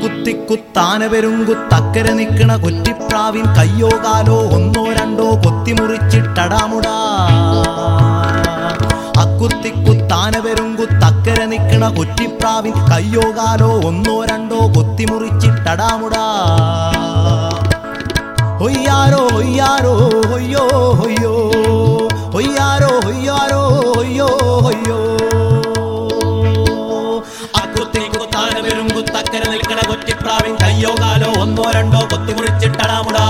അക്കുത്തിക്കുത്താന പെരുങ്കുത്തക്കരെ നിക്കണ കൊറ്റിപ്രാവിൻ കയ്യോ കാലോ ഒന്നോ രണ്ടോ കൊത്തിമുറിച്ചിട്ടടാമുടാ അക്കുത്തിക്കുത്താന പെരുങ്കുത്തക്കരെ നിക്കണ കൊറ്റിപ്രാവിൻ കയ്യോ കാലോ ഒന്നോ രണ്ടോ കൊത്തിമുറിച്ചിട്ടടാമുടാ ഹൊയ്യാരോ ഹൊയ്യാരോ ഹൊയ്യോ ഹൊയ്യോ ഹൊയ്യാരോ ഹൊയ്യാരോ ഹൊയ്യോ ഹൊയ്യോ അക്കുത്തിക്കുത്താന പെരുങ്കുത്തക്കരെ നിൽക്കണ കൊറ്റിപ്രാവിൻ കയ്യോ കാലോ ഒന്നോ രണ്ടോ കൊത്തിമുറിച്ചിട്ടടാമുടാ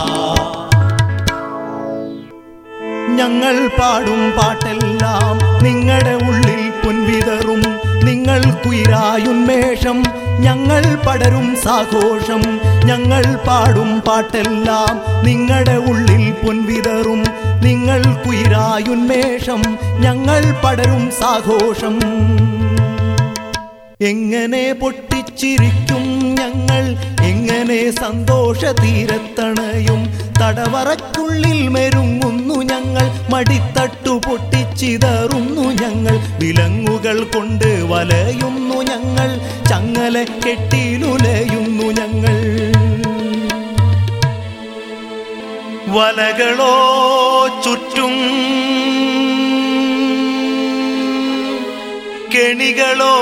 ഞങ്ങൾ പാടും പാട്ടെല്ലാം നിങ്ങളുടെ ഉള്ളിൽ പൊൻവിതറും നിങ്ങൾ കുയിരായുന്മേഷം ഞങ്ങൾ പടരും സാഘോഷം ഞങ്ങൾ പാടും പാട്ടെല്ലാം നിങ്ങളുടെ ഉള്ളിൽ പൊൻവിതറും നിങ്ങൾ കുയിരായുന്മേഷം ഞങ്ങൾ പടരും സാഘോഷം എങ്ങനെ പൊട്ടിച്ചിരിക്കും ഞങ്ങൾ എങ്ങനെ സന്തോഷ തീരത്തണയും തടവറക്കുള്ളിൽ മെരുങ്ങുന്നു ഞങ്ങൾ മടിത്തട്ടു പൊട്ടിച്ചിതറുന്നു ഞങ്ങൾ വിലങ്ങുകൾ കൊണ്ട് വലയുന്നു ഞങ്ങൾ ചങ്ങല കെട്ടിലുലയുന്നു ഞങ്ങൾ വലകളോ ചുറ്റും കെണികളോ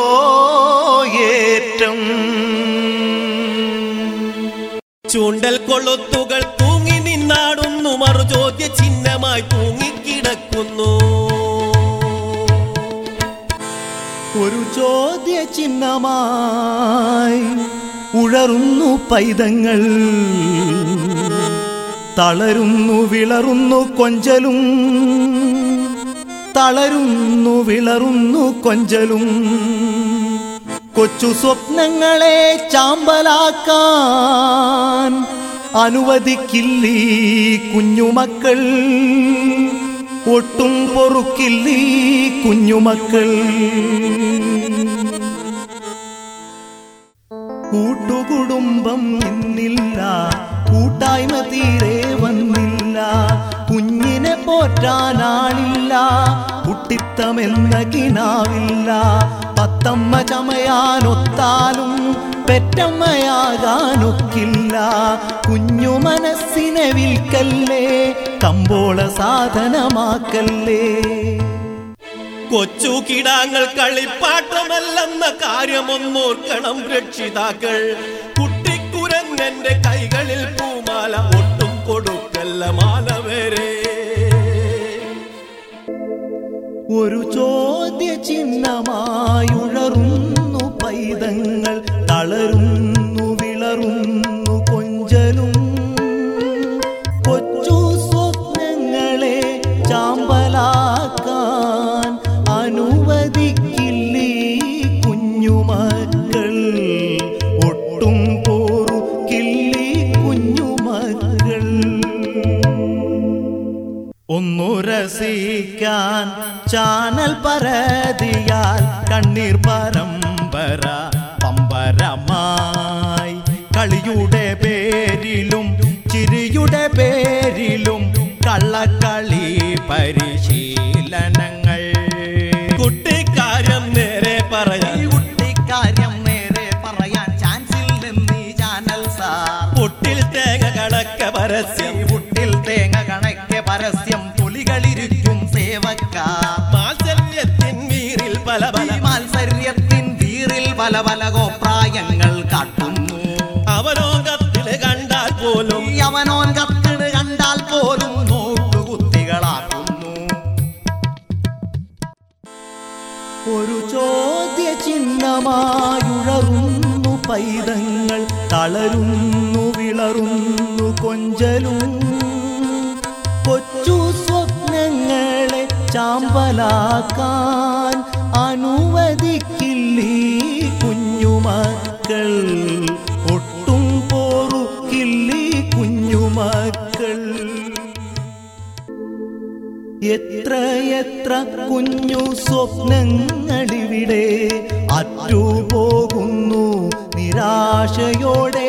ഏറ്റം ചൂണ്ടൽ കൊളുത്തുകൾ തൂങ്ങി നിന്നാടുന്നു മറു ചോദ്യ ചിഹ്നമായി തൂങ്ങിക്കിടക്കുന്നു ഒരു ചോദ്യ ചിഹ്നമായി ഉഴറുന്നു പൈതങ്ങൾ തളരുന്നു വിളറുന്നു കൊഞ്ചലും തളരുന്നു വിളറുന്നു കൊഞ്ചലും കൊച്ചു സ്വപ്നങ്ങളെ ചാമ്പലാക്കാൻ അനുവദിക്കില്ലീ കുഞ്ഞുമക്കൾ ഒട്ടും പൊറുക്കില്ലീ കുഞ്ഞുമക്കൾ കൂട്ടുകുടുംബം ഇന്നില്ല കൂട്ടായ്മ തീരെ വന്നില്ല കുഞ്ഞിനെ പോറ്റാനാളില്ല കുട്ടിത്തമെന്ന കിനാവില്ല പത്തമ്മ ചമയാനൊത്താലും പെറ്റമ്മയാകാനൊക്കില്ല കുഞ്ഞു മനസ്സിനെ വിൽക്കല്ലേ കമ്പോള സാധനമാക്കല്ലേ കൊച്ചു കിടാങ്ങൾ കളിപ്പാട്ടമല്ലെന്ന കാര്യമൊന്നോർക്കണം രക്ഷിതാക്കൾ കുട്ടിക്കുരങ്ങന്റെ കൈകളിൽ പൂമാല ഒട്ടും കൊടുക്കല്ല മാല വരെ ഒരു ചോദ്യ ചിഹ്നമായുഴറുന്നു പൈതങ്ങൾ തളരുന്നു വിളറുന്നു കൊഞ്ചലും കൊച്ചു സ്വപ്നങ്ങളെ ചാമ്പലാക്കാൻ അനുവദിക്കില്ലീ കുഞ്ഞുമക്കൾ ഒട്ടും പോറുക്കില്ലീ കുഞ്ഞുമക്കൾ ഒന്നു രസിക്കാൻ ചാനൽ പരതിയാൽ കണ്ണീർ പരമ്പര പമ്പരമായി കളിയുടെ പേരിലും ചിരിയുടെ പേരിലും കള്ളക്കളി പരിശീലനങ്ങൾ കുട്ടിക്കാര്യം നേരെ പറയാൻ ഈ കുട്ടിക്കാര്യം നേരെ പറയാൻ ചാൻസ് ഇല്ലെന്നീ ചാനൽ സാർ പൊട്ടിൽ തേങ്ങ കണക്ക പരസ്യം ഈ പുട്ടിൽ തേങ്ങ കണക്കെ പരസ്യം പുലികളിരിക്കും സേവക്കാർ മാത്സര്യത്തിൻ വീറിൽ പല പല ഈ മാത്സര്യത്തിൻ വീറിൽ പല പല കോപ്രായങ്ങൾ കാട്ടുന്നു അവലോകത്തില് കണ്ടാൽ പോലും ഈ അവനോൻ കത്തിട് കണ്ടാൽ പോലും നോക്കുകുത്തികളാക്കുന്നു ഒരു ചോദ്യ ചിഹ്നമായുഴറുന്നു പൈതങ്ങൾ തളരുന്നു വിളറുന്നു കൊഞ്ചലും കൊച്ചു സ്വപ്നങ്ങളെ ചാമ്പലാക്കാൻ അനുവദിക്കില്ലീ കുഞ്ഞുമക്കൾ ഒട്ടും പോറുക്കില്ലീ കുഞ്ഞുമക്കൾ എത്ര എത്ര കുഞ്ഞു സ്വപ്നങ്ങളിവിടെ അറ്റുപോകുന്നു നിരാശയോടെ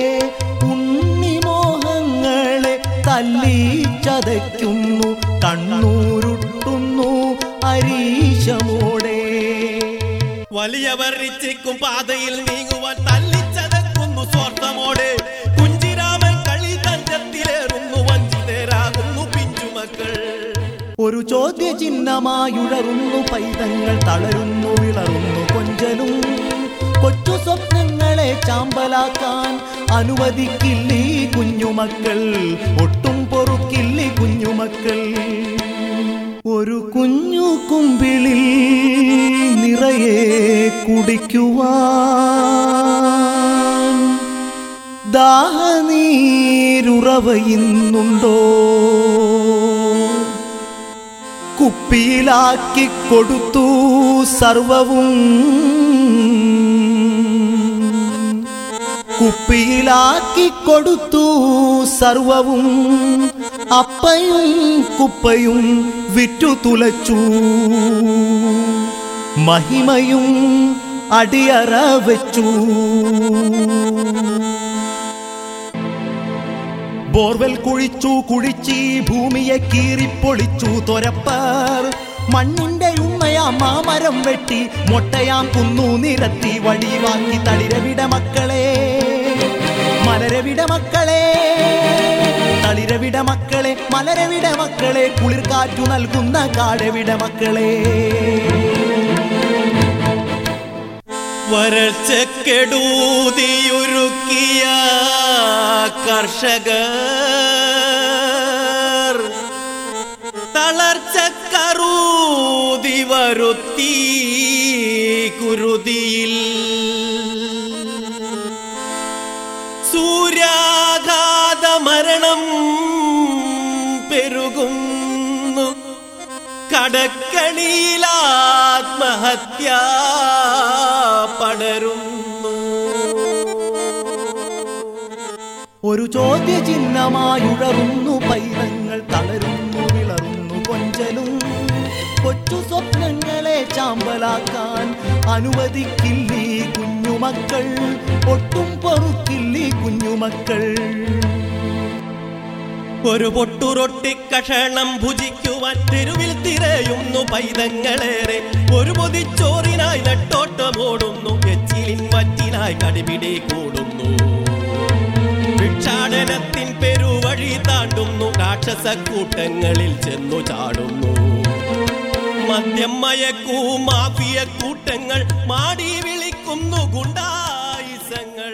ഉണ്ണിമോഹങ്ങളെ തല്ലി ചതയ്ക്കുന്നു കണ്ണൂരുട്ടുന്നു അരീശമോടെ വലിയവർ ഇച്ഛിക്കും പാതയിൽ നീങ്ങുവാൻ തല്ലിച്ചതക്കുന്നു സ്വാർത്ഥമോടെ കുഞ്ചിരാമൻ കളി തഞ്ചത്തിലേറുന്നു വഞ്ചിതരാകുന്നു പിഞ്ചുമക്കൾ ഒരു ചോദ്യ ചിഹ്നമായുഴറുന്നു പൈതങ്ങൾ തളരുന്നു വിളറുന്നു കൊഞ്ചലും കൊച്ചു സ്വപ്നങ്ങളെ ചാമ്പലാക്കാൻ അനുവദിക്കില്ലീ കുഞ്ഞുമക്കൾ ഒട്ടും പൊറുക്കില്ലി കുഞ്ഞുമക്കൾ ഒരു കുഞ്ഞു കുമ്പിളിൽ നിറയെ കുടിക്കുവാൻ ദാഹനീരുറവയുന്നുണ്ടോ കുപ്പിയിലാക്കി കൊടുത്തു സർവവും കുപ്പിയിലാക്കി കൊടുത്തു സർവവും അപ്പയും കുപ്പയും വിറ്റു തുലച്ചു മഹിമയും അടിയറ വെച്ചു ബോർവെൽ കുഴിച്ചു കുഴിച്ചി ഭൂമിയെ കീറിപ്പൊളിച്ചു തൊരപ്പർ മണ്ണിന്റെ ഉമ്മയാം മാമരം വെട്ടി മൊട്ടയാം കുന്നു നിരത്തി വടിവാക്കി തളിരവിട മക്കളെ മലരവിട മക്കളെ തളിരവിട മക്കളെ മലരവിട മക്കളെ കുളിർക്കാറ്റു നൽകുന്ന കാടവിട മക്കളെ വരൾച്ചക്കെടൂതിയൊരുക്കിയ കർഷകർ തളർച്ചക്കറൂതി വരുത്തി കുരുതിയിൽ സൂര്യാഘാത മരണം പെരുകുന്നു കടക്കണിയിൽ ആത്മഹത്യ പടരുന്നു ഒരു ചോദ്യ ചിഹ്നമായുഴറുന്നു പൈതങ്ങൾ തളരുന്നു വിളറുന്നു കൊഞ്ചലും കൊച്ചു സ്വപ്നങ്ങളെ ചാമ്പലാക്കാൻ അനുവദിക്കില്ലീ കുഞ്ഞുമക്കൾ ഒട്ടും പൊറുക്കില്ലീ കുഞ്ഞുമക്കൾ ഒരു പൊട്ടുറൊട്ടി കഷണം ഭുജിക്കുവാൻ തെരുവിൽ തിരയുന്നു പൈതങ്ങളേറെ ഒരു പൊതിച്ചോറിനായി നെട്ടോട്ടമോടുന്നു എച്ചിലിൻ വറ്റിനായി കടിപിടി കൂടുന്നു ഭിക്ഷാടനത്തിൻ പെരുവഴി താണ്ടുന്നു രാക്ഷസ കൂട്ടങ്ങളിൽ ചെന്നു ചാടുന്നു മദ്യം മയക്കൂ മാഫിയ കൂട്ടങ്ങൾ മാടി വിളിക്കുന്നു ഗുണ്ടായിസങ്ങൾ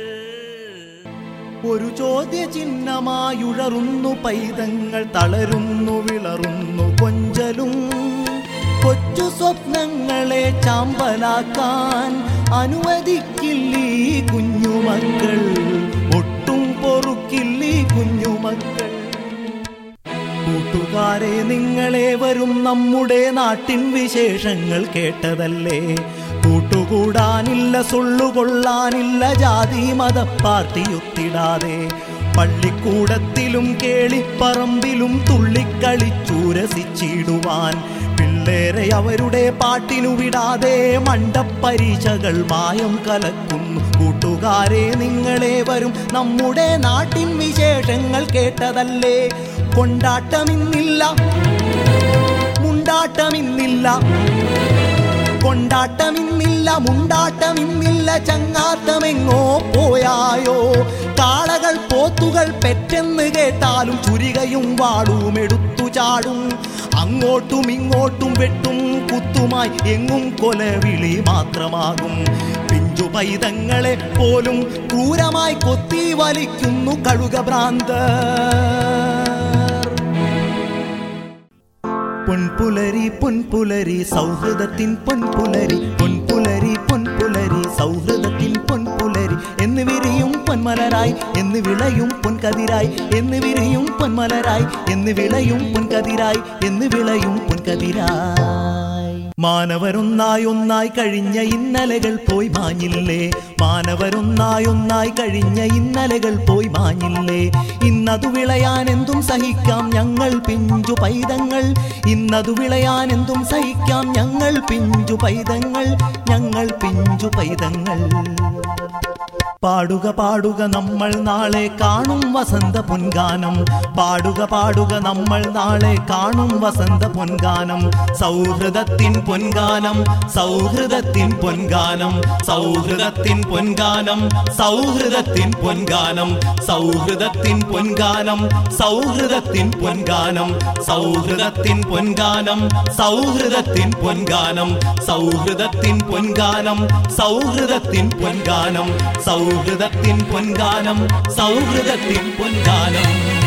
ഒരു ചോദ്യ ചിഹ്നമായുഴറുന്നു പൈതങ്ങൾ തളരുന്നു വിളറുന്നു കൊഞ്ചലും കൊച്ചു സ്വപ്നങ്ങളെ ചാമ്പലാക്കാൻ അനുവദിക്കില്ലീ കുഞ്ഞുമക്കൾ ഒട്ടും പൊറുക്കില്ലീ കുഞ്ഞുമക്കൾ കൂട്ടുകാരെ നിങ്ങളെ വരും നമ്മുടെ നാട്ടിൻ വിശേഷങ്ങൾ കേട്ടതല്ലേ കൂട്ടുകൂടാനില്ല സൊള്ളുകൊള്ളാനില്ല ജാതി മത പാർട്ടിയൊത്തിടാതെ പള്ളിക്കൂടത്തിലും കേളിപ്പറമ്പിലും തുള്ളിക്കളിച്ചൂരസിച്ചിടുവാൻ പിള്ളേരെ അവരുടെ പാട്ടിനു വിടാതെ മണ്ടപ്പരീക്ഷകൾ മായം കലക്കുന്നു കൂട്ടുകാരെ നിങ്ങളെ വരും നമ്മുടെ നാട്ടിൻ വിശേഷങ്ങൾ കേട്ടതല്ലേ കൊണ്ടാട്ടമിന്നില്ല മുണ്ടാട്ടമിന്നില്ല കൊണ്ടാട്ടമിന്നില്ല മുണ്ടാട്ടമിന്നില്ല ചങ്ങാത്തമെങ്ങോ പോയായോ കാളകൾ പോത്തുകൾ പെറ്റെന്ന് കേട്ടാലും ചുരികയും വാളും എടുത്തു ചാടും അങ്ങോട്ടും ഇങ്ങോട്ടും വെട്ടും കുത്തുമായി എങ്ങും കൊലവിളി മാത്രമാകും പിഞ്ചു പൈതങ്ങളെ പോലും ക്രൂരമായി കൊത്തി വലിക്കുന്നു കഴുക ഭ്രാന്തർ പൊൻപുലരി പൊൻപുലരി സൗഹൃദത്തിൻ പൊൻപുലരി പൊൻപുലരി പൊൻപുലരി സൗഹൃദത്തിൻ പൊൻപുലരി എന്ന് വിരിയും പൊന്മലരായി എന്ന് വിളയും പൊൻകതിരായി എന്ന് വിരിയും പൊന്മലരായി എന്ന് വിളയും പൊൻകതിരായി എന്ന് വിളയും പൊൻകതിരായി മാനവരൊന്നായി ഒന്നായി കഴിഞ്ഞ ഇന്നലകൾ പോയി മാഞ്ഞില്ലേ മാനവരൊന്നായി ഒന്നായി കഴിഞ്ഞ ഇന്നലകൾ പോയി മാഞ്ഞില്ലേ ഇന്നതു വിളയാൻ എന്തും സഹിക്കാം ഞങ്ങൾ പിഞ്ചു പൈതങ്ങൾ ഇന്നതു വിളയാൻ എന്തും സഹിക്കാം ഞങ്ങൾ പിഞ്ചു പൈതങ്ങൾ ഞങ്ങൾ പിഞ്ചു പൈതങ്ങൾ പാടുക പാടുക നമ്മൾ നാളെ കാണും വസന്ത പൊൻഗാനം പാടുക പാടുക നമ്മൾ നാളെ കാണും വസന്ത പൊൻഗാനം സൗഹൃദത്തിൻ പൊൻഗാനം സൗഹൃദത്തിൻ പൊൻഗാനം സൗഹൃദത്തിൻ പൊൻഗാനം സൗഹൃദത്തിൻ പൊൻഗാനം സൗഹൃദത്തിൻ പൊൻഗാനം സൗഹൃദത്തിൻ പൊൻഗാനം സൗഹൃദത്തിൻ പൊൻഗാനം സൗഹൃദത്തിൻ പൊൻഗാനം സൗഹൃദത്തിൻ പൊൻഗാനം സൗഹൃദത്തിൻ പൊൻഗാനം സൗഹൃദത്തിൻ പൊൻഗാനം സൗഹൃദത്തിൻ പൊൻഗാനം